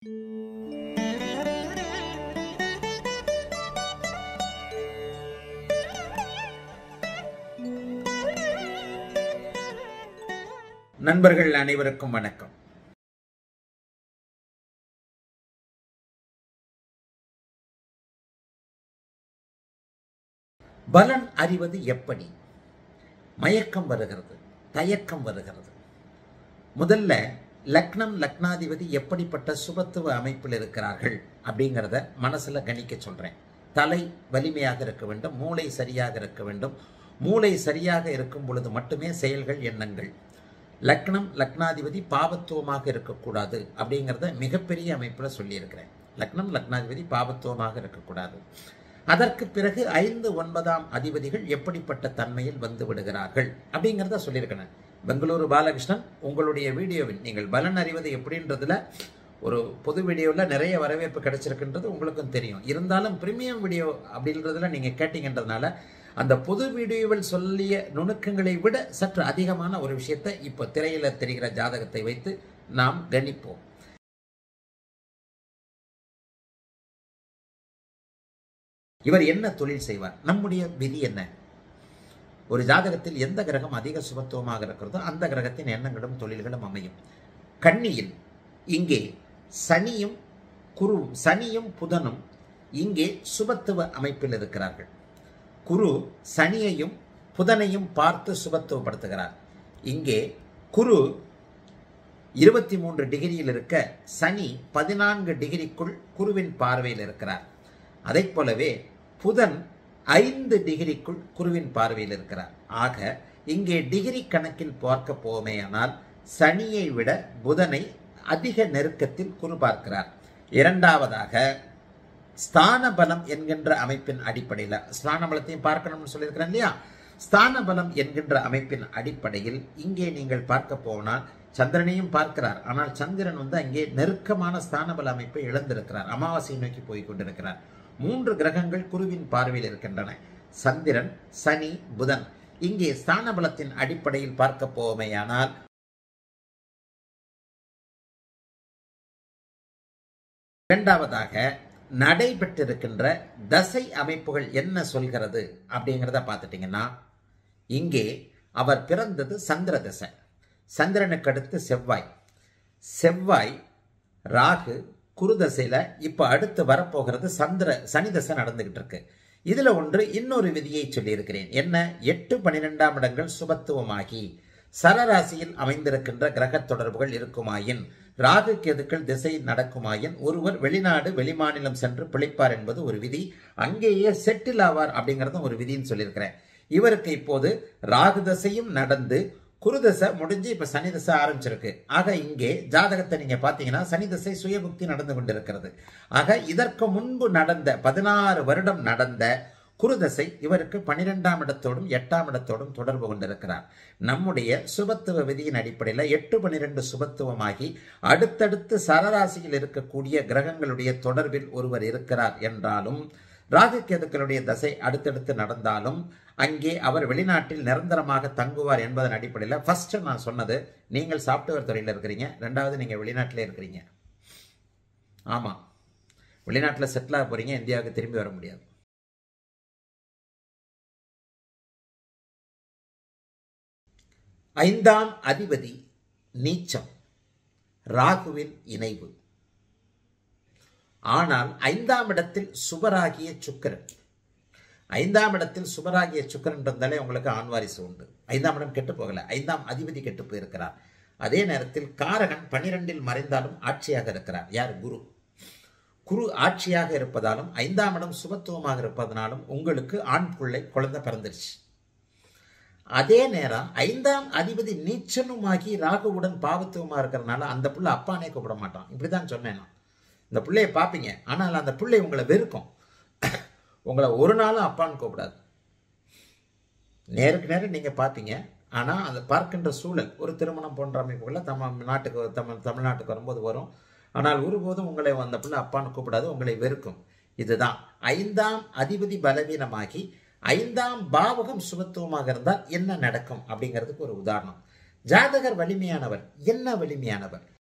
நண்பர்கள் அனைவருக்கும் வணக்கம் பலன் அறிவது எப்படி மயக்கம் வருகிறது தயக்கம் வருகிறது முதல்ல லக்னம் லக்னாதிபதி எப்படிப்பட்ட சுபத்துவ அமைப்பில் இருக்கிறார்கள் அப்படிங்கிறத மனசுல கணிக்க சொல்றேன் தலை வலிமையாக இருக்க வேண்டும் மூளை சரியாக இருக்க வேண்டும் மூளை சரியாக இருக்கும் பொழுது மட்டுமே செயல்கள் எண்ணங்கள் லக்னம் லக்னாதிபதி பாவத்துவமாக இருக்கக்கூடாது அப்படிங்கிறத மிகப்பெரிய அமைப்பில் சொல்லியிருக்கிறேன் லக்னம் லக்னாதிபதி பாவத்துவமாக இருக்கக்கூடாது அதற்கு பிறகு ஐந்து ஒன்பதாம் அதிபதிகள் எப்படிப்பட்ட தன்மையில் வந்து விடுகிறார்கள் அப்படிங்கிறத சொல்லியிருக்கிறேன் பெங்களூரு பாலகிருஷ்ணன் உங்களுடைய வீடியோவில் நீங்கள் பலன் அறிவது எப்படின்றதுல ஒரு பொது வீடியோவில் நிறைய வரவேற்பு கிடைச்சிருக்குன்றது உங்களுக்கும் தெரியும் இருந்தாலும் பிரீமியம் வீடியோ அப்படின்றதுல நீங்கள் கேட்டீங்கன்றதுனால அந்த பொது வீடியோவில் சொல்லிய நுணுக்கங்களை விட சற்று அதிகமான ஒரு விஷயத்தை இப்போ திரையில் தெரிகிற ஜாதகத்தை வைத்து நாம் கணிப்போம் இவர் என்ன தொழில் செய்வார் நம்முடைய விதி என்ன ஒரு ஜாதகத்தில் எந்த கிரகம் அதிக சுபத்துவமாக இருக்கிறதோ அந்த கிரகத்தின் எண்ணங்களும் தொழில்களும் அமையும் கன்னியில் இங்கே சனியும் குருவும் சனியும் புதனும் இங்கே சுபத்துவ அமைப்பில் இருக்கிறார்கள் குரு சனியையும் புதனையும் பார்த்து சுபத்துவப்படுத்துகிறார் இங்கே குரு இருபத்தி மூன்று டிகிரியில் இருக்க சனி பதினான்கு டிகிரிக்குள் குருவின் பார்வையில் இருக்கிறார் அதை போலவே புதன் ஐந்து டிகிரிக்குள் குருவின் பார்வையில் இருக்கிறார் ஆக இங்கே டிகிரி கணக்கில் பார்க்க போமேயானால் சனியை விட புதனை அதிக நெருக்கத்தில் குரு பார்க்கிறார் இரண்டாவதாக ஸ்தான பலம் என்கின்ற அமைப்பின் அடிப்படையில் ஸ்தான பலத்தையும் பார்க்கணும்னு சொல்லியிருக்கிறேன் இல்லையா ஸ்தான பலம் என்கின்ற அமைப்பின் அடிப்படையில் இங்கே நீங்கள் பார்க்க போனால் சந்திரனையும் பார்க்கிறார் ஆனால் சந்திரன் வந்து அங்கே நெருக்கமான ஸ்தான பல அமைப்பை இழந்திருக்கிறார் அமாவாசையை நோக்கி போய் கொண்டிருக்கிறார் மூன்று கிரகங்கள் குருவின் பார்வையில் இருக்கின்றன சந்திரன் சனி புதன் இங்கே ஸ்தான பலத்தின் அடிப்படையில் பார்க்க போவேயானால் இரண்டாவதாக நடைபெற்றிருக்கின்ற தசை அமைப்புகள் என்ன சொல்கிறது அப்படிங்கிறத பார்த்துட்டீங்கன்னா இங்கே அவர் பிறந்தது சந்திர தசை சந்திரனுக்கு அடுத்து செவ்வாய் செவ்வாய் ராகு குருதசையில் இப்போ அடுத்து வரப்போகிறது சந்திர சனி தசை நடந்துகிட்டு இருக்கு இதுல ஒன்று இன்னொரு விதியை சொல்லியிருக்கிறேன் என்ன எட்டு பனிரெண்டாம் இடங்கள் சுபத்துவமாகி சரராசியில் அமைந்திருக்கின்ற கிரக தொடர்புகள் இருக்குமாயின் ராகு கேதுக்கள் திசை நடக்குமாயின் ஒருவர் வெளிநாடு வெளிமாநிலம் சென்று பிழைப்பார் என்பது ஒரு விதி அங்கேயே செட்டில் ஆவார் அப்படிங்கறதும் ஒரு விதின்னு சொல்லியிருக்கிறேன் இவருக்கு இப்போது ராகு தசையும் நடந்து குருதசை முடிஞ்சு இப்ப சனி தசை ஆரம்பிச்சிருக்கு ஆக இங்கே ஜாதகத்தை நீங்க பாத்தீங்கன்னா சனி தசை சுயபுக்தி நடந்து கொண்டிருக்கிறது ஆக இதற்கு முன்பு நடந்த பதினாறு வருடம் நடந்த குருதசை இவருக்கு பனிரெண்டாம் இடத்தோடும் எட்டாம் இடத்தோடும் தொடர்பு கொண்டிருக்கிறார் நம்முடைய சுபத்துவ விதியின் அடிப்படையில் எட்டு பனிரெண்டு சுபத்துவமாகி அடுத்தடுத்து சரராசியில் இருக்கக்கூடிய கிரகங்களுடைய தொடர்பில் ஒருவர் இருக்கிறார் என்றாலும் ராகு கேதுக்களுடைய தசை அடுத்தடுத்து நடந்தாலும் அங்கே அவர் வெளிநாட்டில் நிரந்தரமாக தங்குவார் என்பதன் அடிப்படையில் ஃபர்ஸ்ட் நான் சொன்னது நீங்கள் சாஃப்ட்வேர் துறையில் இருக்கிறீங்க ரெண்டாவது நீங்கள் வெளிநாட்டிலே இருக்கிறீங்க ஆமாம் வெளிநாட்டில் செட்டில் ஆக போறீங்க இந்தியாவுக்கு திரும்பி வர முடியாது ஐந்தாம் அதிபதி நீச்சம் ராகுவின் இணைவு ஆனால் ஐந்தாம் இடத்தில் சுபராகிய சுக்கரன் ஐந்தாம் இடத்தில் சுபராகிய சுக்கரன் இருந்தாலே உங்களுக்கு ஆண்வாரிசு உண்டு ஐந்தாம் இடம் கெட்டு போகல ஐந்தாம் அதிபதி கெட்டு போயிருக்கிறார் அதே நேரத்தில் காரகன் பனிரெண்டில் மறைந்தாலும் ஆட்சியாக இருக்கிறார் யார் குரு குரு ஆட்சியாக இருப்பதாலும் ஐந்தாம் இடம் சுபத்துவமாக இருப்பதனாலும் உங்களுக்கு ஆண் பிள்ளை குழந்தை பிறந்துருச்சு அதே நேரம் ஐந்தாம் அதிபதி நீச்சனுமாகி ராகுவுடன் பாவத்துவமா இருக்கிறதுனால அந்த புள்ள அப்பானே கூப்பிட மாட்டான் இப்படிதான் சொன்னேன் நான் இந்த பிள்ளைய பார்ப்பீங்க ஆனால் அந்த பிள்ளை உங்களை வெறுக்கும் உங்களை ஒரு நாளும் அப்பான்னு கூப்பிடாது நேருக்கு நேரம் நீங்கள் பார்ப்பீங்க ஆனால் அதை பார்க்கின்ற சூழல் ஒரு திருமணம் போன்ற அமைப்புகளில் தமிழ் நாட்டுக்கு தமிழ் தமிழ்நாட்டுக்கு வரும்போது வரும் ஆனால் ஒருபோதும் உங்களை அந்த பிள்ளை அப்பான்னு கூப்பிடாது உங்களை வெறுக்கும் இதுதான் ஐந்தாம் அதிபதி பலவீனமாகி ஐந்தாம் பாவகம் சுபத்துவமாக இருந்தால் என்ன நடக்கும் அப்படிங்கிறதுக்கு ஒரு உதாரணம் ஜாதகர் வலிமையானவர் என்ன வலிமையானவர்